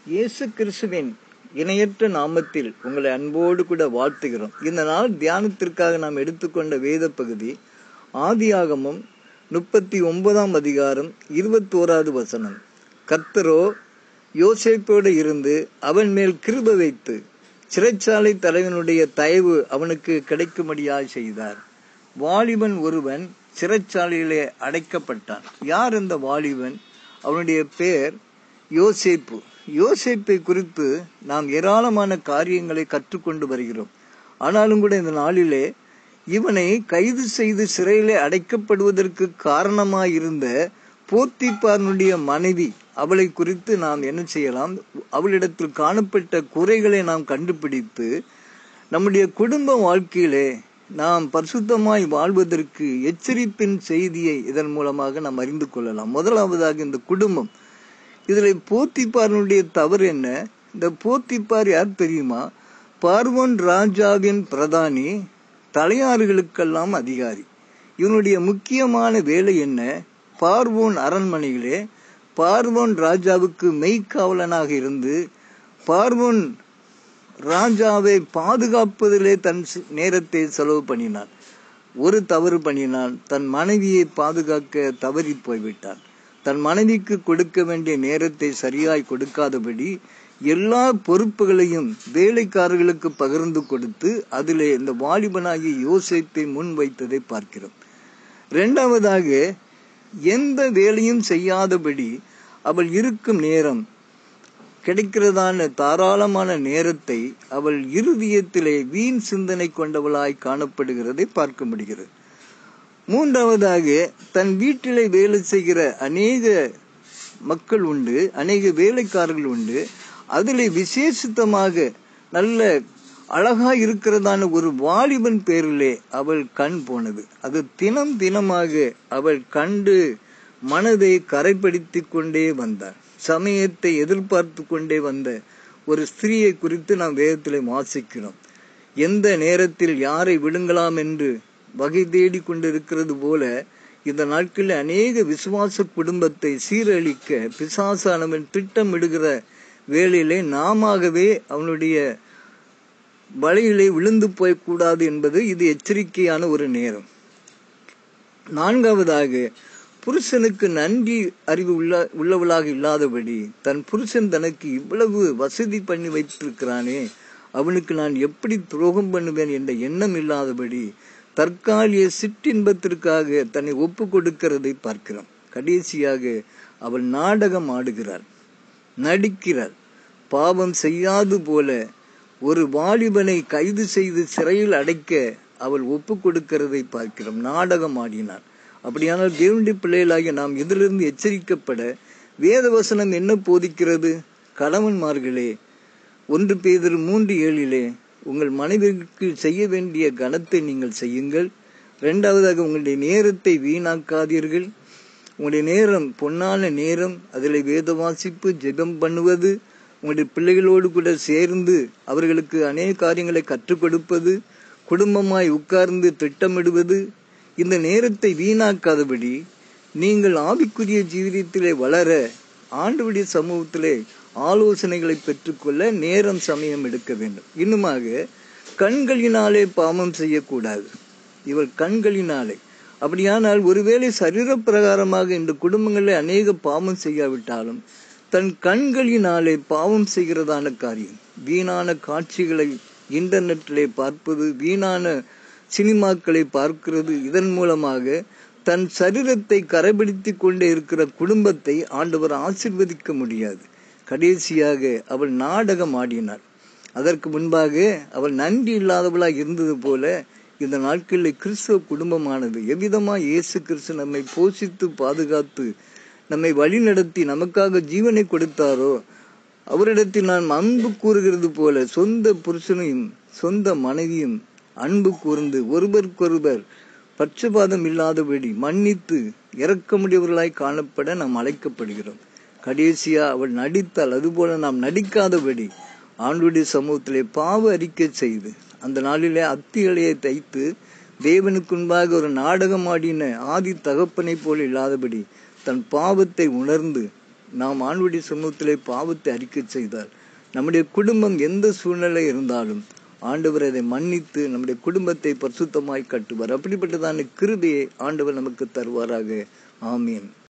இயேசு கிறிஸ்துவின் இணையற்ற நாமத்தில் உங்களை அன்போடு கூட வாழ்த்துகிறோம் இந்த நாள் தியானத்திற்காக நாம் எடுத்துக்கொண்ட வேத பகுதி ஆதியாகமம் முப்பத்தி ஒன்பதாம் அதிகாரம் இருபத்தோராவது வசனம் கர்த்தரோ யோசேப்போடு இருந்து அவன் மேல் கிருப வைத்து சிறைச்சாலை தலைவனுடைய தயவு அவனுக்கு கிடைக்கும்படியாய் செய்தார் வாலிபன் ஒருவன் சிறைச்சாலையிலே அடைக்கப்பட்டான் யார் அந்த வாலிபன் அவனுடைய பெயர் யோசேப்பு யோசேப்பை குறித்து நாம் ஏராளமான காரியங்களை கற்றுக்கொண்டு வருகிறோம் ஆனாலும் கூட இந்த நாளிலே இவனை கைது செய்து சிறையிலே அடைக்கப்படுவதற்கு காரணமாயிருந்த போத்திப்பாரனுடைய மனைவி அவளை குறித்து நாம் என்ன செய்யலாம் அவளிடத்தில் காணப்பட்ட குறைகளை நாம் கண்டுபிடித்து நம்முடைய குடும்ப வாழ்க்கையிலே நாம் பரிசுத்தமாய் வாழ்வதற்கு எச்சரிப்பின் செய்தியை இதன் மூலமாக நாம் அறிந்து கொள்ளலாம் முதலாவதாக இந்த குடும்பம் இதுல போத்திப்பாரனுடைய தவறு என்ன இந்த போத்திப்பார் யார் தெரியுமா பார்வோன் ராஜாவின் பிரதானி தலையாறுகளுக்கெல்லாம் அதிகாரி இவனுடைய முக்கியமான வேலை என்ன பார்வோன் அரண்மனையிலே பார்வோன் ராஜாவுக்கு மெய்க்காவலனாக இருந்து பார்வோன் ராஜாவை பாதுகாப்பதிலே தன் நேரத்தை செலவு பண்ணினான் ஒரு தவறு பண்ணினான் தன் மனைவியை பாதுகாக்க தவறி போய்விட்டான் தன் மனைவிக்கு கொடுக்க வேண்டிய நேரத்தை சரியாய் கொடுக்காதபடி எல்லா பொறுப்புகளையும் வேலைக்காரர்களுக்கு பகிர்ந்து கொடுத்து அதிலே இந்த வாலிபனாகி யோசிப்பை முன் வைத்ததை பார்க்கிறோம் இரண்டாவதாக எந்த வேலையும் செய்யாதபடி அவள் இருக்கும் நேரம் கிடைக்கிறதான தாராளமான நேரத்தை அவள் இருதயத்திலே வீண் சிந்தனை கொண்டவளாய் காணப்படுகிறதை பார்க்க முடிகிறது மூன்றாவதாக தன் வீட்டிலே வேலை செய்கிற அநேக மக்கள் உண்டு அநேக வேலைக்காரர்கள் உண்டு அதில் விசேஷித்தமாக நல்ல அழகா இருக்கிறதான ஒரு வாலிபன் பேரிலே அவள் கண் போனது அது தினம் தினமாக அவள் கண்டு மனதை கரைப்படுத்தி கொண்டே வந்தாள் சமயத்தை எதிர்பார்த்து கொண்டே வந்த ஒரு ஸ்திரீயை குறித்து நாம் வேதத்தில் வாசிக்கிறோம் எந்த நேரத்தில் யாரை விடுங்கலாம் என்று வகை தேடி கொண்டிருக்கிறது போல இந்த நாட்களில் அநேக விசுவாச குடும்பத்தை சீரழிக்க பிசாசானவன் திட்டமிடுகிற வேளையிலே நாமவே அவனுடைய வலையிலே விழுந்து போயக்கூடாது என்பது இது எச்சரிக்கையான ஒரு நேரம் நான்காவதாக புருஷனுக்கு நன்றி அறிவு உள்ள உள்ளவளாக இல்லாதபடி தன் புருஷன் தனக்கு இவ்வளவு வசதி பண்ணி வைத்திருக்கிறானே அவனுக்கு நான் எப்படி துரோகம் பண்ணுவேன் என்ற எண்ணம் இல்லாதபடி தற்காலிக சிற்றின்பத்திற்காக தன்னை ஒப்பு கொடுக்கிறதை பார்க்கிறோம் கடைசியாக அவள் நாடகம் ஆடுகிறாள் நடிக்கிறாள் பாவம் செய்யாது போல ஒரு வாலிபனை கைது செய்து சிறையில் அடைக்க அவள் ஒப்பு கொடுக்கிறதை பார்க்கிறோம் நாடகம் ஆடினாள் அப்படியானால் தேவனுடைய பிள்ளைகளாகிய நாம் இதிலிருந்து எச்சரிக்கப்பட வேத வசனம் என்ன போதிக்கிறது கணவன்மார்களே ஒன்று பேதர் மூன்று ஏழிலே உங்கள் மனைவிக்கு செய்ய வேண்டிய கணத்தை நீங்கள் செய்யுங்கள் இரண்டாவதாக உங்களுடைய நேரத்தை வீணாக்காதீர்கள் உங்களுடைய நேரம் பொன்னான நேரம் அதில் வேத வாசிப்பு ஜெபம் பண்ணுவது உங்களுடைய பிள்ளைகளோடு கூட சேர்ந்து அவர்களுக்கு அநேக காரியங்களை கற்றுக் கொடுப்பது குடும்பமாய் உட்கார்ந்து திட்டமிடுவது இந்த நேரத்தை வீணாக்காதபடி நீங்கள் ஆவிக்குரிய ஜீவிதத்திலே வளர ஆண்டுடைய சமூகத்திலே ஆலோசனைகளை பெற்றுக்கொள்ள நேரம் சமயம் எடுக்க வேண்டும் இன்னுமாக கண்களினாலே பாவம் செய்யக்கூடாது இவள் கண்களினாலே அப்படியானால் ஒருவேளை சரீர பிரகாரமாக இந்த குடும்பங்களில் அநேக பாவம் செய்யாவிட்டாலும் தன் கண்களினாலே பாவம் செய்கிறதான காரியம் வீணான காட்சிகளை இன்டர்நெட்டிலே பார்ப்பது வீணான சினிமாக்களை பார்க்கிறது இதன் மூலமாக தன் சரீரத்தை கரைபிடித்து கொண்டே இருக்கிற குடும்பத்தை ஆண்டவர் ஆசிர்வதிக்க முடியாது கடைசியாக அவள் நாடகம் ஆடினாள் அதற்கு முன்பாக அவள் நன்றி இல்லாதவளாக இருந்தது போல இந்த நாட்களில் கிறிஸ்தவ குடும்பமானது எவ்விதமா இயேசு கிறிஸ்து நம்மை போஷித்து பாதுகாத்து நம்மை வழிநடத்தி நமக்காக ஜீவனை கொடுத்தாரோ அவரிடத்தில் நான் அன்பு கூறுகிறது போல சொந்த புருஷனையும் சொந்த மனைவியும் அன்பு கூர்ந்து ஒருவருக்கொருவர் பட்சபாதம் இல்லாதபடி மன்னித்து இறக்கமுடையவர்களாய் காணப்பட நாம் அழைக்கப்படுகிறோம் கடைசியா அவள் நடித்தால் அதுபோல நாம் நடிக்காதபடி ஆண்டுடைய சமூகத்திலே பாவ அறிக்கை செய்து அந்த நாளிலே அத்திகளையை தைத்து தேவனுக்கு முன்பாக ஒரு நாடகம் ஆடின ஆதி தகப்பனை போல இல்லாதபடி தன் பாவத்தை உணர்ந்து நாம் ஆண்வடி சமூகத்திலே பாவத்தை அறிக்கை செய்தால் நம்முடைய குடும்பம் எந்த சூழ்நிலை இருந்தாலும் ஆண்டவர் அதை மன்னித்து நம்முடைய குடும்பத்தை பரிசுத்தமாய் கட்டுவார் அப்படிப்பட்டதான கிருபையை ஆண்டவர் நமக்கு தருவாராக ஆமீன்